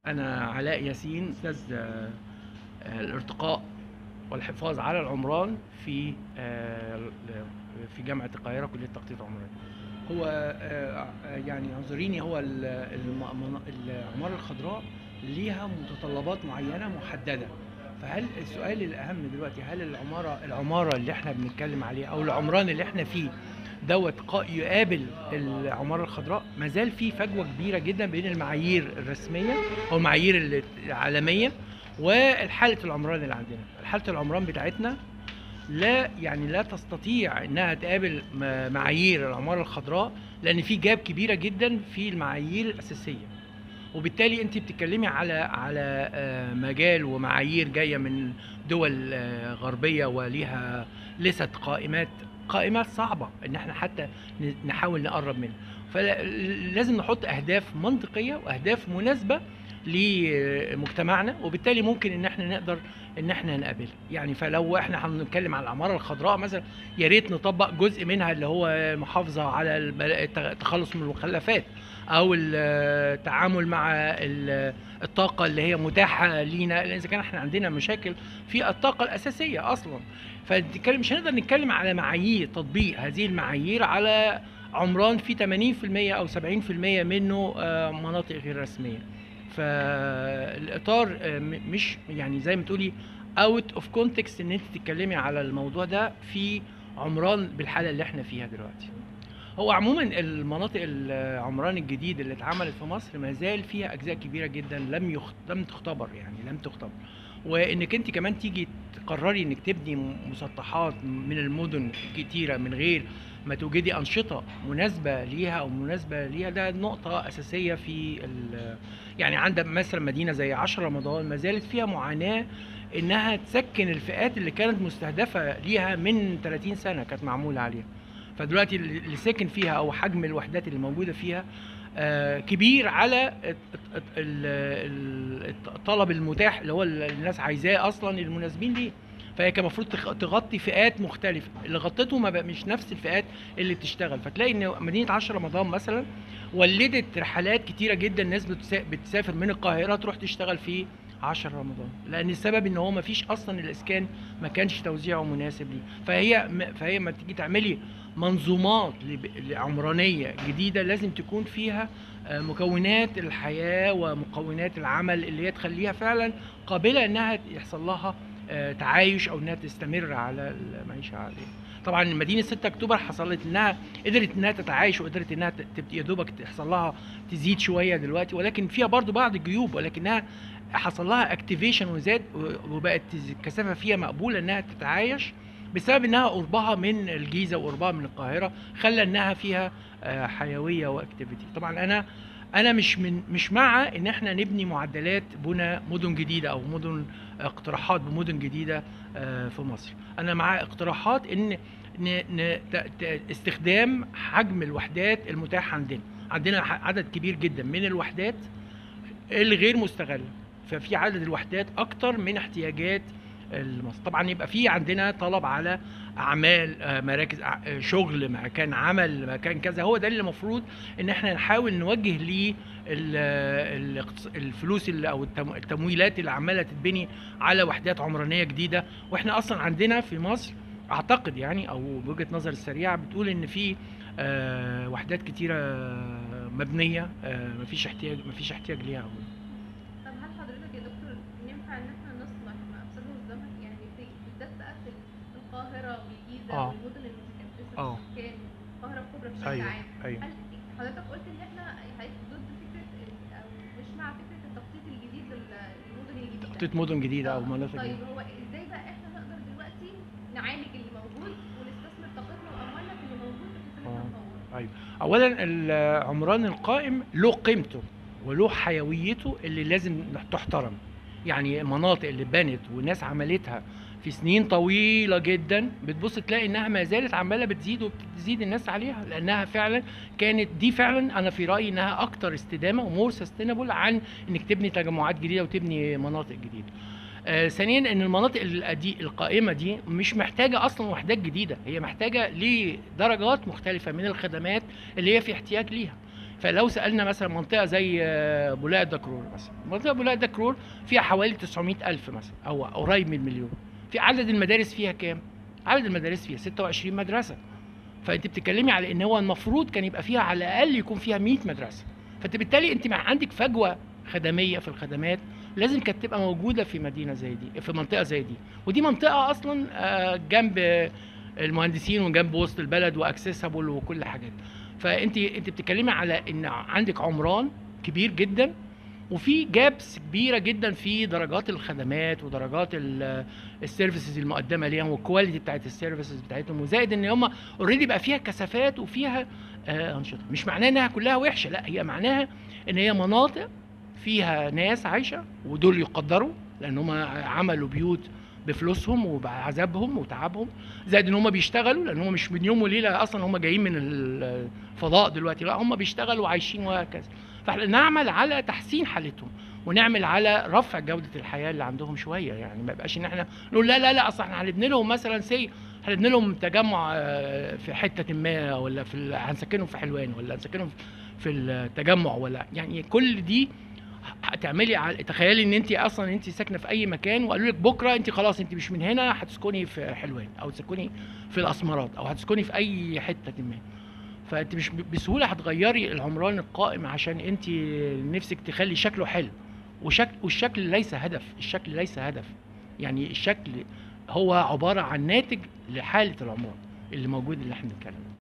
أنا علاء ياسين أستاذ آه، آه، الارتقاء والحفاظ على العمران في آه، في جامعة القاهرة كلية تخطيط عمراني. هو آه، آه، يعني اعذريني هو ال- الم- العمارة الخضراء ليها متطلبات معينة محددة. فهل السؤال الأهم دلوقتي هل العمارة العمارة اللي احنا بنتكلم عليها أو العمران اللي احنا فيه دوت قا- يقابل العمارة الخضراء ما زال في فجوة كبيرة جدا بين المعايير الرسمية أو المعايير العالمية والحالة العمران اللي عندنا حالة العمران بتاعتنا لا يعني لا تستطيع انها تقابل م- معايير العمارة الخضراء لان في جاب كبيرة جدا في المعايير الاساسية وبالتالي انت بتتكلمي على على آه، مجال ومعايير جايه من دول آه، غربيه وليها لست قائمات قائمات صعبه ان احنا حتى ن- نحاول نقرب منها فلازم نحط اهداف منطقيه واهداف مناسبه لمجتمعنا وبالتالي ممكن ان احنا نقدر ان احنا نقابلها يعني فلو احنا هنتكلم على العماره الخضراء مثلا يا ريت نطبق جزء منها اللي هو المحافظه على الب- التخلص من المخلفات او التعامل مع ال- الطاقه اللي هي متاحه لينا لان اذا كان احنا عندنا مشاكل في الطاقه الاساسيه اصلا فنتكلم مش هنقدر نتكلم على معايير تطبيق هذه المعايير على عمران في 80% او 70% منه آه، مناطق غير رسميه فالاطار آه، م- مش يعني زي ما تقولي اوت اوف كونتكست ان انت تتكلمي على الموضوع ده في عمران بالحاله اللي احنا فيها دلوقتي هو عموما المناطق العمران الجديد اللي اتعملت في مصر ما زال فيها اجزاء كبيره جدا لم يخ... لم تختبر يعني لم تختبر وانك انت كمان تيجي تقرري انك تبني مسطحات من المدن كتيره من غير ما توجدي انشطه مناسبه ليها او مناسبه ليها ده نقطه اساسيه في ال... يعني عندك مثلا مدينه زي 10 رمضان ما زالت فيها معاناه انها تسكن الفئات اللي كانت مستهدفه ليها من 30 سنه كانت معموله عليها فدلوقتي اللي ساكن فيها او حجم الوحدات اللي موجوده فيها آه، كبير على الت- الت- ال- ال- الطلب المتاح اللي هو اللي الناس عايزاه اصلا المناسبين ليه فهي كان المفروض تخ- تغطي فئات مختلفه اللي غطته ما بقى مش نفس الفئات اللي بتشتغل فتلاقي ان مدينه 10 رمضان مثلا ولدت رحلات كتيره جدا ناس بتسا- بتسافر من القاهره تروح تشتغل في 10 رمضان لان السبب ان هو ما فيش اصلا الاسكان ما كانش توزيعه مناسب ليه فهي م- فهي ما تيجي تعملي منظومات لب- عمرانيه جديده لازم تكون فيها آه، مكونات الحياه ومكونات العمل اللي هي تخليها فعلا قابله انها يحصل لها آه، تعايش او انها تستمر على المعيشه عليه طبعا مدينه 6 اكتوبر حصلت انها قدرت انها تتعايش وقدرت انها ت- تبت- يا دوبك تحصل لها تزيد شويه دلوقتي ولكن فيها برضو بعض الجيوب ولكنها حصل لها اكتيفيشن وزاد و- وبقت الكثافه فيها مقبوله انها تتعايش بسبب انها قربها من الجيزه وقربها من القاهره خلى انها فيها آه، حيويه واكتيفيتي طبعا انا انا مش من مش مع ان احنا نبني معدلات بناء مدن جديده او مدن اقتراحات بمدن جديده آه، في مصر انا مع اقتراحات ان ن- ن- ت- ت- استخدام حجم الوحدات المتاح عندنا عندنا ح- عدد كبير جدا من الوحدات الغير مستغله ففي عدد الوحدات اكتر من احتياجات المصر طبعا يبقى في عندنا طلب على اعمال آه، مراكز ع- آه، شغل مكان عمل مكان كذا هو ده اللي المفروض ان احنا نحاول نوجه ليه ال- الاقتص- الفلوس اللي او التم- التمويلات اللي عماله تتبني على وحدات عمرانيه جديده واحنا اصلا عندنا في مصر اعتقد يعني او بوجهه نظر السريعه بتقول ان في آه، وحدات كتيره مبنيه آه، مفيش احتياج مفيش احتياج ليها طب هل حضرتك يا دكتور ينفع ان احنا نصلح ما افسده الزمن يعني في بالذات بقى في القاهره والجيزه آه. والمدن المتكدسه آه. بالسكان القاهره الكبرى بشكل ايوه عام ايوه هل حضرتك قلت ان احنا حضرتك ضد فكره ال- او مش مع فكره التخطيط الجديد لل- للمدن الجديده تخطيط مدن جديده او آه. مناطق طيب جديده هو ازاي بقى احنا نقدر دلوقتي نعالج اللي موجود ونستثمر طاقتنا واموالنا في اللي موجود بحيث ان آه. احنا نطوره ايوه اولا العمران القائم له قيمته وله حيويته اللي لازم تحترم يعني المناطق اللي بنت والناس عملتها في سنين طويلة جدا بتبص تلاقي انها ما زالت عمالة بتزيد وبتزيد الناس عليها لانها فعلا كانت دي فعلا انا في رأيي انها اكتر استدامة ومور سستينابل عن انك تبني تجمعات جديدة وتبني مناطق جديدة. آه ثانيا ان المناطق القدي- القائمه دي مش محتاجه اصلا وحدات جديده هي محتاجه لدرجات مختلفه من الخدمات اللي هي في احتياج ليها فلو سالنا مثلا منطقه زي آه، بولاق الدكرور مثلا منطقه بولاق الدكرور فيها حوالي 900 الف مثلا او قريب من مليون في عدد المدارس فيها كام عدد المدارس فيها 26 مدرسه فانت بتتكلمي على ان هو المفروض كان يبقى فيها على الاقل يكون فيها 100 مدرسه فانت بالتالي انت مع عندك فجوه خدميه في الخدمات لازم كانت تبقى موجوده في مدينه زي دي في منطقه زي دي ودي منطقه اصلا آه، جنب المهندسين وجنب وسط البلد واكسسبل وكل حاجات فانت انت بتتكلمي على ان عندك عمران كبير جدا وفي جابس كبيره جدا في درجات الخدمات ودرجات ال- السيرفيسز المقدمه ليهم والكواليتي بتاعت السيرفيسز بتاعتهم وزائد ان هم اوريدي بقى فيها كثافات وفيها آه، انشطه مش معناها انها كلها وحشه لا هي معناها ان هي مناطق فيها ناس عايشه ودول يقدروا لان هم عملوا بيوت بفلوسهم وبعذابهم وتعبهم زائد ان هم بيشتغلوا لان هم مش من يوم وليله اصلا هم جايين من الفضاء دلوقتي لا هم بيشتغلوا وعايشين وهكذا فاحنا نعمل على تحسين حالتهم ونعمل على رفع جوده الحياه اللي عندهم شويه يعني ما يبقاش ان احنا نقول لا لا لا اصل احنا هنبني لهم مثلا سي هنبني لهم تجمع آه، في حته ما ولا في ال- هنسكنهم في حلوان ولا هنسكنهم في التجمع ولا يعني كل دي هتعملي على تخيلي ان انت اصلا انت ساكنه في اي مكان وقالوا لك بكره انت خلاص انت مش من هنا هتسكني في حلوان او تسكني في الاسمرات او هتسكني في اي حته ما فانت مش ب- بسهوله هتغيري العمران القائم عشان انت نفسك تخلي شكله حلو وشكل والشكل ليس هدف الشكل ليس هدف يعني الشكل هو عباره عن ناتج لحاله العمران اللي موجود اللي احنا بنتكلم